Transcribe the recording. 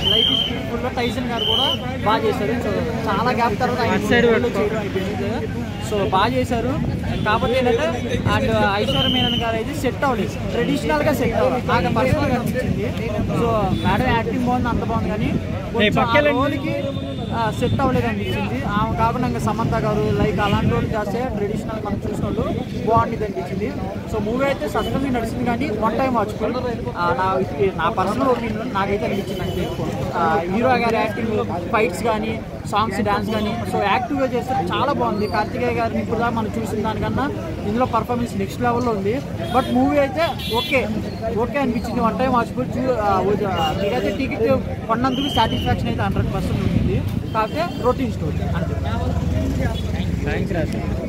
Life is beautiful లో Tyson గారు కూడా బాగా చేశారు సో చాలా గ్యాప్ తర్వాత ఆయన అటు side movie లో చేయడం అయిపోయింది సో బాగా చేశారు కాకపోతే ఏంటంటే అండ్ ఐశ్వర్య మేనన్ గారు అయితే సెట్ అవ్వలేదు ట్రెడిషనల్ గా సెట్ అవ్వాలి నాకు పర్సనల్ గా అనిపించింది సో మేడం యాక్టింగ్ బాగుంది అంత బాగుంది కానీ కొంచెం ఆ పక్కెళ్ళండి. రోల్కి సెట్ అవ్వలేదు అనిపించింది ఆమె కాకుండా ఇంకా సమంత గారు లైక్ అలాంటి వాళ్ళు చేస్తే ట్రెడిషనల్ మనం చూసిన వాళ్ళు బాగుంటుంది అనిపించింది సో మూవీ అయితే సస్పెన్స్ నడిచింది కానీ వన్ టైం వాచ్ఫుల్ నా ఇది నా పర్సనల్ ఒపీనియన్ నాకైతే అనిపించింది అంతే హీరో గారి యాక్టింగ్ ఫైట్స్ కానీ సాంగ్స్ డాన్స్ కానీ సో యాక్టివ్గా చేస్తే చాలా బాగుంది కార్తికేయ గారిని ఇప్పుడు దాకా మనం చూసిన దానికన్నా ఇందులో పర్ఫార్మెన్స్ నెక్స్ట్ లెవెల్లో ఉంది బట్ మూవీ అయితే ఓకే ఓకే అనిపించింది వన్ టైం వాచ్ఫుల్ చూ ఆ, ఉద- మీకైతే టికెట్ కొన్నందుకు సాటిస్ఫాక్షన్ అయితే హండ్రెడ్ పర్సెంట్ ఉంటుంది కాకపోతే రొటీన్ స్టోరీ అంతే థ్యాంక్స్ రాజు